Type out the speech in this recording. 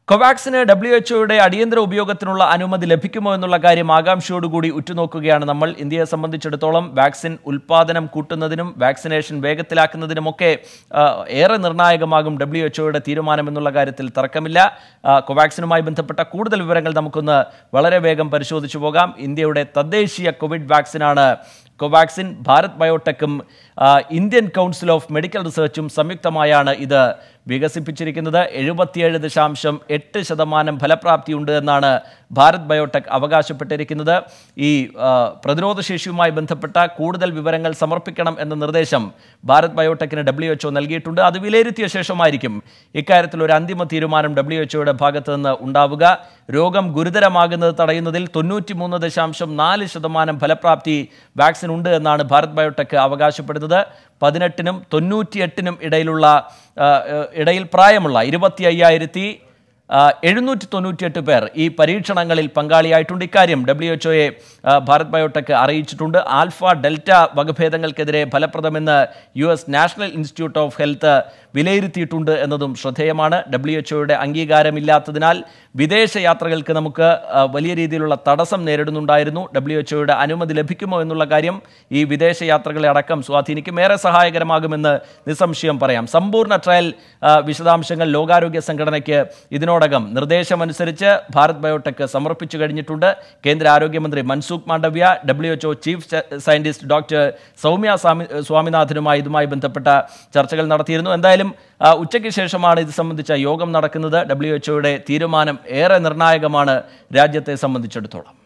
കൊവാക്സിന് W എച്ച്ഒയുടെ അടിയന്തര ഉപയോഗത്തിനുള്ള അനുമതി ലഭിക്കുമോ എന്നുള്ള കാര്യം ആകാംക്ഷയോടുകൂടി ഉറ്റുനോക്കുകയാണ് നമ്മൾ ഇന്ത്യയെ സംബന്ധിച്ചിടത്തോളം വാക്സിൻ ഉൽപാദനം കൂട്ടുന്നതിനും വാക്സിനേഷൻ വേഗത്തിലാക്കുന്നതിനുമൊക്കെ ആ, ഏറെ നിർണായകമാകും ഡബ്ല്യു എച്ച്ഒയുടെ തീരുമാനം എന്നുള്ള കാര്യത്തിൽ തർക്കമില്ല ആ, കൊവാക്സിനുമായി ബന്ധപ്പെട്ട കൂടുതൽ വിവരങ്ങൾ നമുക്കൊന്ന് വളരെ വേഗം പരിശോധിച്ചു പോകാം ഇന്ത്യയുടെ തദ്ദേശീയ കോവിഡ് വാക്സിനാണ് കോവാക്സിൻ ഭാരത് ബയോടെക്കും ആ, ഇന്ത്യൻ കൗൺസിൽ ഓഫ് മെഡിക്കൽ റിസർച്ചും സംയുക്തമായാണ് ഇത് വികസിപ്പിച്ചിരിക്കുന്നത് എഴുപത്തിയേഴ് ദശാംശം എട്ട് ശതമാനം ഫലപ്രാപ്തിയുണ്ട് എന്നാണ് ഭാരത് ബയോടെക് അവകാശപ്പെട്ടിരിക്കുന്നത് ഈ ആ, പ്രതിരോധശേഷിയുമായി ബന്ധപ്പെട്ട കൂടുതൽ വിവരങ്ങൾ സമർപ്പിക്കണം എന്ന നിർദ്ദേശം ഭാരത് ബയോടെക്കിന് ഡബ്ല്യു എച്ച്ഒ നൽകിയിട്ടുണ്ട് അത് വിലയിരുത്തിയ ശേഷമായിരിക്കും ഇക്കാര്യത്തിൽ ഒരു അന്തിമ തീരുമാനം ഡബ്ല്യു എച്ച്ഒയുടെ ഭാഗത്ത് നിന്ന് ഉണ്ടാവുക രോഗം ഗുരുതരമാകുന്നത് തടയുന്നതിൽ തൊണ്ണൂറ്റിമൂന്ന് ദശാംശം നാല് ശതമാനം ഫലപ്രാപ്തി വാക്സിൻ ഉണ്ട് എന്നാണ് ഭാരത് ബയോടെക് അവകാശപ്പെടുന്നത് പതിനെട്ടിനും തൊണ്ണൂറ്റിയെട്ടിനും ഇടയിലുള്ള ആ, ആ, ഇടയിൽ പ്രായമുള്ള ഇരുപത്തി അയ്യായിരത്തി എഴുന്നൂറ്റി തൊണ്ണൂറ്റിയെട്ട് പേർ ഈ പരീക്ഷണങ്ങളിൽ പങ്കാളിയായിട്ടുണ്ട് ഇക്കാര്യം ഡബ്ല്യു എച്ച്ഒയെ ഭാരത് ബയോടെക് അറിയിച്ചിട്ടുണ്ട് ആൽഫ ഡെൽറ്റ വകഭേദങ്ങൾക്കെതിരെ ഫലപ്രദമെന്ന് U S national institute of health വിലയിരുത്തിയിട്ടുണ്ട് എന്നതും ശ്രദ്ധേയമാണ് ഡബ്ല്യു എച്ച്ഒയുടെ അംഗീകാരമില്ലാത്തതിനാൽ വിദേശ യാത്രകൾക്ക് നമുക്ക് ആ, വലിയ രീതിയിലുള്ള തടസ്സം നേരിടുന്നുണ്ടായിരുന്നു ഡബ്ല്യു എച്ച്ഒയുടെ അനുമതി ലഭിക്കുമോ എന്നുള്ള കാര്യം ഈ വിദേശ യാത്രകളെ അടക്കം സ്വാധീനിക്കും ഏറെ സഹായകരമാകുമെന്ന് നിസ്സംശയം പറയാം സമ്പൂർണ്ണ ട്രയൽ ആ, വിശദാംശങ്ങൾ ലോകാരോഗ്യ സംഘടനയ്ക്ക് ഇതിനോടകം നിർദ്ദേശമനുസരിച്ച് ഭാരത് ബയോടെക് സമർപ്പിച്ചു കഴിഞ്ഞിട്ടുണ്ട് കേന്ദ്ര ആരോഗ്യമന്ത്രി Mansukh Mandaviya W H O chief സ- സയന്റിസ്റ്റ് ഡോക്ടർ സൗമ്യ സ്വാമി സ്വാമിനാഥനുമായി ഇതുമായി ബന്ധപ്പെട്ട ചർച്ചകൾ നടത്തിയിരുന്നു എന്തായാലും ആ, ഉച്ചയ്ക്ക് ശേഷമാണ് ഇത് സംബന്ധിച്ച യോഗം നടക്കുന്നത് ഡബ്ല്യു എച്ച്ഒയുടെ തീരുമാനം ഏറെ നിർണായകമാണ് രാജ്യത്തെ സംബന്ധിച്ചിടത്തോളം